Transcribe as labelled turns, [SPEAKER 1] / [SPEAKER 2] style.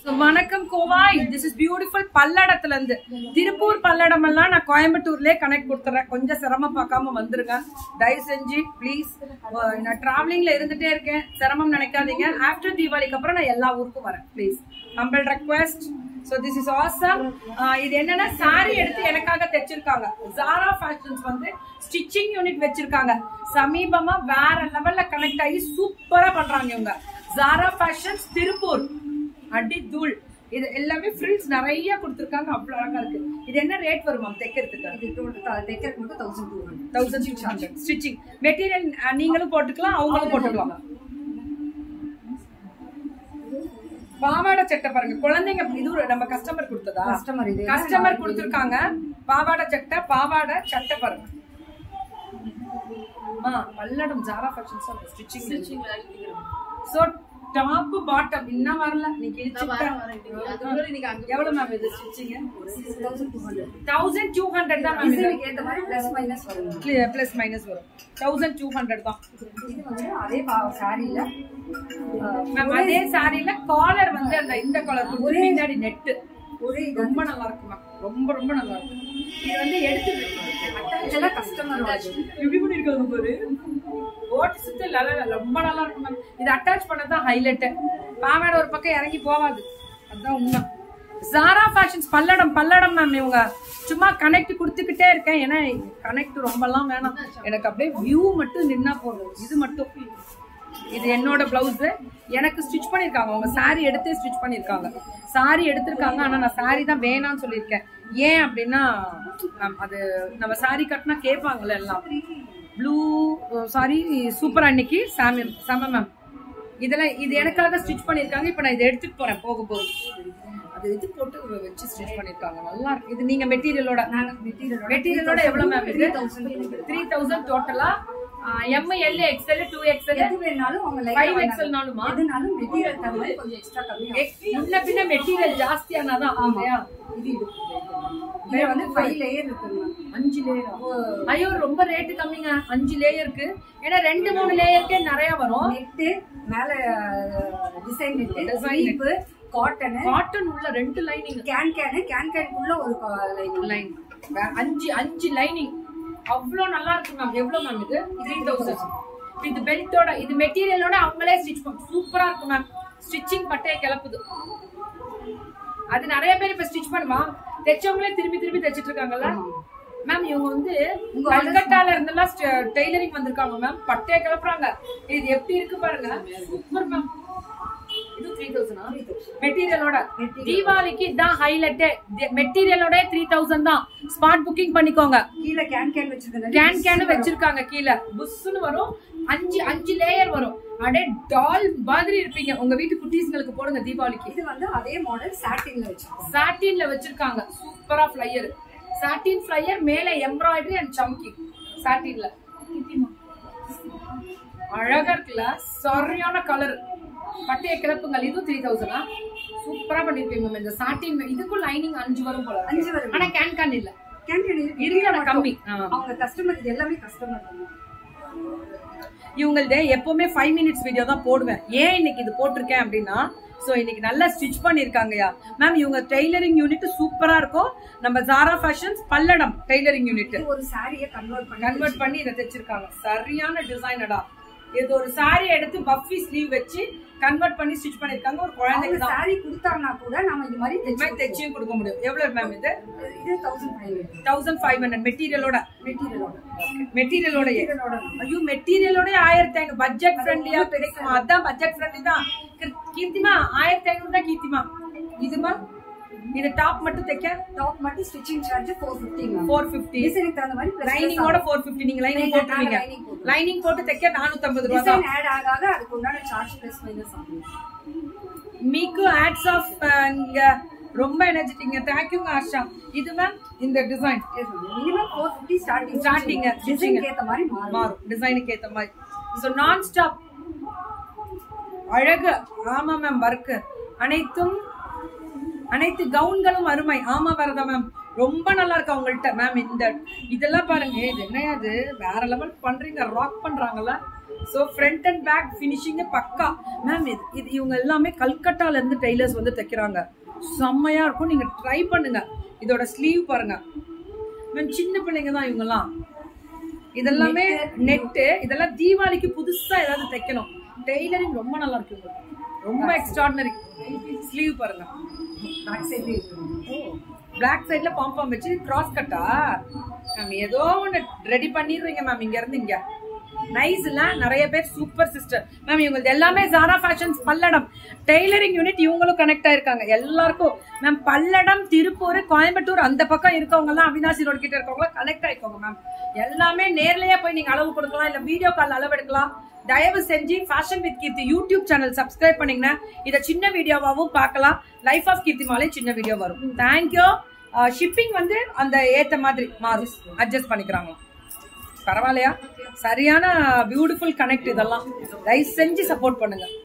[SPEAKER 1] So, வணக்கம் Kovai this is beautiful பல்லடத்துல இருந்து திருப்பூர் பல்லடம் எல்லாம் நான் கோயம்புத்தூர்லயே கனெக்ட் கொடுத்துறேன் கொஞ்சம் சிரமம் பார்க்காம வந்துருங்க தயவு செஞ்சு ப்ளீஸ் நான் டிராவலிங்ல இருந்துட்டே இருக்கேன் சிரமம் நினைக்காதீங்க ஆஃப்டர் தீபாவளிக்கு அப்புறம் நான் எல்லா ஊருக்கும் வரேன் please humble request so this is awesome இது என்னன்னா சாரி எடுத்து எனக்காக தைச்சிருக்காங்க ஜாரா ஃபேஷன்ஸ் வந்து ஸ்டிச்சிங் யூனிட் வச்சிருக்காங்க சமீபமா வேற லெவல்ல கனெக்ட் ஆகி சூப்பரா பண்றாங்க இவங்க ஜாரா ஃபேஷன்ஸ் திருப்பூர் அடி தூள் இது எல்லாமே ஃப்ரில்ஸ் நிறைய கொடுத்துருக்காங்க அவ்வளவு அழகா இருக்கு இது என்ன ரேட் வரும் மேம் தைக்கிறதுக்கு
[SPEAKER 2] தைக்கிறதுக்கு மட்டும் thousand two hundred
[SPEAKER 1] thousand six hundred stitching material நீங்களும் போட்டுக்கலாம் அவங்களும் போட்டுக்கலாம் பாவாடை சட்டை பாருங்க குழந்தைங்க இது ஒரு நம்ம கஸ்டமர் கொடுத்ததா
[SPEAKER 2] கஸ்டமர் இது
[SPEAKER 1] கஸ்டமர் கொடுத்துருக்காங்க பாவாடை சட்டை பாவாடை சட்டை பாருங்க ஆ Palladam Zara fashions stitching so top bottom இன்னும் வரல நீ கிழிச்சுட்ட எவ்வளவு மேம் இது stitching
[SPEAKER 2] thousand two hundred
[SPEAKER 1] thousand two hundred தான் மேம்
[SPEAKER 2] டிசைனுக்கு ஏற்ற மாதிரி பிளஸ் மைனஸ் வரும்
[SPEAKER 1] பிளஸ் மைனஸ் வரும் தௌசண்ட் டூ ஹண்ட்ரட் தான்
[SPEAKER 2] இது வந்து அதே சாரியில
[SPEAKER 1] மேம் அதே சாரில காலர் வந்து அந்த இந்த காலர்
[SPEAKER 2] ஒரே-
[SPEAKER 1] பின்னாடி நெட்டு
[SPEAKER 2] ஒரே இது
[SPEAKER 1] ரொம்ப நல்லா இருக்கு மேம் ரொம்ப ரொம்ப நல்லா இருக்கு இது வந்து எடுத்து
[SPEAKER 2] இதெல்லாம் கஸ்டமர்
[SPEAKER 1] எப்படி பண்ணிருக்காங்க பாரு ஓட்டு சுத்து இல்ல இல்ல, இல்ல, ரொம்ப நல்லா இருக்கு மேம் இது அட்டாச் பண்ணதான் ஹைலைட் பாவாடை ஒரு பக்கம் இறங்கி போகாது அதுதான் உண்மை ஜாரா ஃபேஷன்ஸ் பல்லடம் பல்லடம் மேம் இவங்க சும்மா கனெக்ட் கொடுத்துக்கிட்டே இருக்கேன் ஏன்னா கனெக்ட் ரொம்பலாம் வேணாம் எனக்கு அப்படியே வியூ மட்டும் நின்னா போதும் இது மட்டும் இது என்னோட பிளவுஸ் எனக்கு ஸ்டிச் பண்ணிருக்காங்க அவங்க saree எடுத்தே ஸ்டிச் பண்ணிருக்காங்க saree எடுத்திருக்காங்க ஆனா நான் saree தான் வேணாம்னு சொல்லியிருக்கேன் ஏன் அப்படின்னா நம்- அது நம்ம saree கட்டினா கேட்பாங்கல்ல எல்லாம் ப்ளூ சாரி சூப்பர் அன்னைக்கு சாமி செம மேம் இதெல்லாம் இது எனக்காக ஸ்டிச் பண்ணிருக்காங்க இப்போ நான் இதை எடுத்துட்டு போறேன் போக போகுது அது இது போட்டு வச்சு ஸ்டிச் பண்ணிருக்காங்க நல்லா இருக்கு இது நீங்க மெட்டீரியலோட
[SPEAKER 2] மெட்டீரியல்
[SPEAKER 1] மெட்டீரியலோட எவ்வளவு மேம் இது
[SPEAKER 2] தௌசண்ட்
[SPEAKER 1] த்ரீ தௌசண்ட் டோட்டலா M L XL two XL
[SPEAKER 2] எது வேணாலும் அவங்க
[SPEAKER 1] ஃபைவ்
[SPEAKER 2] லைக்
[SPEAKER 1] எக்ஸ்எல்னாலுமா
[SPEAKER 2] எதுனாலும் மெட்டீரியல் தவிர கொஞ்சம் எக்ஸ்ட்ரா கம்மியா
[SPEAKER 1] முன்ன பின்ன மெட்டீரியல் ஜாஸ்தியானாதான் இல்லையா
[SPEAKER 2] இது இது இது வந்து ஃபைவ் லேயர் இருக்குங்க
[SPEAKER 1] அஞ்சு லேயர் ஐயோ ரொம்ப ரேட்டு கம்மிங்க அஞ்சு லேயருக்கு ஏன்னா ரெண்டு மூணு லேயருக்கே நிறைய வரும்
[SPEAKER 2] நெட்டு மேல design net
[SPEAKER 1] Design
[SPEAKER 2] sleeve cotton
[SPEAKER 1] cotton உள்ள ரெண்டு லைனிங்
[SPEAKER 2] கேன் கேனு கேன் கேனுக்குள்ள ஒரு லைன்
[SPEAKER 1] லைன் அஞ்சு அஞ்சு லைனிங் அவ்வளோ நல்லா இருக்கு மேம் எவ்வளோ மேம் இது த்ரீ தௌசண்ட் இது பெல்ட்டோட இது மெட்டீரியலோட அவங்களே ஸ்டிச் பண்ண சூப்பரா இருக்கு மேம் ஸ்டிச்சிங் பட்டையை கிளப்புது அது நிறைய பேர் இப்ப ஸ்டிச் பண்ணுவான் தைச்சவங்களே திரும்பி திரும்பி தைச்சிட்டு இருக்காங்கல்ல மேம் இவங்க வந்து கல்கட்டால இருந்தெல்லாம் டெய்லரிங் வந்திருக்காங்க மேம் பட்டையை கிளப்புறாங்க இது எப்படி இருக்கு பாருங்க சூப்பர் மேம் இது த்ரீ தௌசண்டா மெட்டீரியலோட தீபாவளிக்கு இதான் ஹைலைட்டே மெட்டீரியலோட த்ரீ தௌசண்ட் தான் ஸ்பாட் புக்கிங் பண்ணிக்கோங்க
[SPEAKER 2] கீழே கேன் கேன் வச்சிருக்கேன்
[SPEAKER 1] கேன் கேன் வச்சிருக்காங்க கீழே புஷ்னு வரும் அஞ்சு அஞ்சு லேயர் வரும் அடே டால் மாதிரி இருப்பீங்க உங்க வீட்டு குட்டீஸ்களுக்கு போடுங்க தீபாவளிக்கு
[SPEAKER 2] இது வந்து அதே மாடல் சாட்டின்ல வச்சிருக்கோம்
[SPEAKER 1] சாட்டின்ல வச்சிருக்காங்க சூப்பரா ஃபிளையர் சாட்டின் ஃபிளையர் மேல எம்ப்ராய்டரி அண்ட் சம்கி சாட்டின்ல அழகா இருக்குல்ல சரியான கலர் பட்டைய கிளப்புங்கள் இதுவும் த்ரீ தௌசண்டா சூப்பரா பண்ணிருப்பீங்க மேம் இந்த சாட்டின் இதுக்கும் லைனிங் அஞ்சு வரும் போல
[SPEAKER 2] அஞ்சு வரும்.
[SPEAKER 1] ஆனா கேன் கேன் இல்ல
[SPEAKER 2] கேன் கேன் இருக்கு
[SPEAKER 1] இருக்கு ஆனா கம்மி ஆ.
[SPEAKER 2] அவங்க கஸ்டமர் இது எல்லாமே கஸ்டமர்
[SPEAKER 1] இவங்கள்ட்ட எப்பவுமே ஃபைவ் மினிட்ஸ் வீடியோ தான் போடுவேன் ஏன் இன்னைக்கு இது போட்டிருக்கேன் அப்படின்னா சோ இன்னைக்கு நல்லா ஸ்டிச் பண்ணிருக்காங்கயா மேம் இவங்க டெய்லரிங் யூனிட் சூப்பரா இருக்கும் நம்ம Zara fashions Palladam tailoring unit
[SPEAKER 2] இது ஒரு சாரியை கன்வெர்ட் பண்ணி
[SPEAKER 1] கன்வெர்ட் பண்ணி இதை தைச்சிருக்காங்க சரியான டிசைனடா இது ஒரு சாரி எடுத்து பஃபி ஸ்லீவ் வச்சு கன்வெர்ட் பண்ணி ஸ்டிச் பண்ணிருக்காங்க ஒரு குழந்தைக்கு
[SPEAKER 2] அவங்க
[SPEAKER 1] தான்
[SPEAKER 2] சாரி கொடுத்தாங்கன்னா கூட நம்ம இது மாதிரி
[SPEAKER 1] இது மாதிரி
[SPEAKER 2] தைச்சு
[SPEAKER 1] தைச்சியும் கொடுக்க முடியும் எவ்வளவு மேம் இது
[SPEAKER 2] இது thousand five hundred
[SPEAKER 1] thousand five hundred மெட்டீரியலோட
[SPEAKER 2] மெட்டீரியலோட
[SPEAKER 1] மெட்டீரியலோட
[SPEAKER 2] மெட்டீரியலோட
[SPEAKER 1] ஐயோ மெட்டீரியலோட ஆயிரத்தி ஐநூறு பட்ஜெட் ஃப்ரெண்ட்லியா கிடைக்கும் அதான் பட்ஜெட் ஃப்ரெண்ட்லி தான் கீ- கீர்த்திமா ஆயிரத்தி ஐநூறு தான் கீர்த்திமா இதுமா இது டாப் மட்டும் தைக்க
[SPEAKER 2] டாப் மட்டும் stitching charge four fifty
[SPEAKER 1] four fifty
[SPEAKER 2] டிசைனுக்கு தகுந்த மாதிரி plus
[SPEAKER 1] லைனிங்கோட ஃபோர் ஃபிஃப்டி நீங்க லைனிங்
[SPEAKER 2] Lining
[SPEAKER 1] போட்டுருவீங்க
[SPEAKER 2] lining போட்டு.
[SPEAKER 1] லைனிங் போட்டு தைக்க நானூத்தம்பது ரூபா தான்
[SPEAKER 2] டிசைன் ஆட் ஆக ஆக அதுக்கு உண்டான சார்ஜ் பிளஸ் மைனஸ் ஆகும்
[SPEAKER 1] மீக்கு ஆட்ஸ் ஆஃப் இங்க ரொம்ப எனர்ஜெட்டிங்க தேங்க்யூங்க ஆஷா இது மேம் இந்த design
[SPEAKER 2] minimum four fifty starting
[SPEAKER 1] Starting, stitching.
[SPEAKER 2] டிசைனுக்கு ஏற்ற மாதிரி மாறும்
[SPEAKER 1] மாறும் டிசைனுக்கு ஏத்த மாதிரி ஸோ நான் ஸ்டாப் அழகு ஆமா மேம் ஒர்க்கு அனைத்தும் அனைத்து கவுன்களும் அருமை ஆமா வரதா மேம் ரொம்ப நல்லா இருக்கு அவங்கள்ட்ட மேம் இந்த இதெல்லாம் பாருங்க இது என்னையா இது வேற லெவல் பண்றீங்க ராக் பண்றாங்கல்ல so front and back finishing பக்கா மேம் இது இது இவங்க எல்லாமே கல்கட்டால இருந்து டெய்லர்ஸ் வந்து தைக்கிறாங்க செம்மையா இருக்கும் நீங்க ட்ரை பண்ணுங்க இதோட ஸ்லீவ் பாருங்க மேம் சின்ன பிள்ளைங்க தான் இவங்கெல்லாம் இதெல்லாமே நெட்டு இதெல்லாம் தீபாவளிக்கு புதுசா ஏதாவது தைக்கணும் டெய்லரிங் ரொம்ப நல்லா இருக்கு உங்களுக்கு ரொம்ப எக்ஸ்ட்ராடினரி ஸ்லீவ் பாருங்க
[SPEAKER 2] பேக் சைட்ல இருக்கு
[SPEAKER 1] பிளாக் சைடுல பாம்பாம் வச்சு கிராஸ் கட்டா மேம் ஏதோ ஒன்று ரெடி பண்ணிடுறீங்க மேம் இங்க இருந்து இங்க நைஸ் இல்ல நிறைய பேர் சூப்பர் சிஸ்டர் மேம் இவங்களுக்கு எல்லாமே Zara fashions Palladam tailoring unit இவங்களும் கனெக்ட் ஆயிருக்காங்க எல்லாருக்கும் மேம் பல்லடம் திருப்பூர் கோயம்புத்தூர் அந்த பக்கம் இருக்கவங்க எல்லாம் அவினாசி ரோடு கிட்ட இருக்கவங்க கனெக்ட் ஆயிக்கோங்க மேம் எல்லாமே நேர்லயே போய் நீங்க அளவு கொடுக்கலாம் இல்ல வீடியோ கால் அளவு எடுக்கலாம் தயவு செஞ்சு fashion with Keerthi YouTube channel subscribe பண்ணீங்கன்னா இதை சின்ன வீடியோவாவும் பார்க்கலாம் லைஃப் ஆஃப் கீர்த்தி மாலே சின்ன வீடியோ வரும் தேங்க்யூ ஷிப்பிங் வந்து அந்த ஏத்த மாதிரி மாறும் அட்ஜஸ்ட் பண்ணிக்கிறாங்க பரவாயில்லையா சரியான பியூட்டிஃபுல் கனெக்ட் இதெல்லாம் தயவு செஞ்சு சப்போர்ட் பண்ணுங்க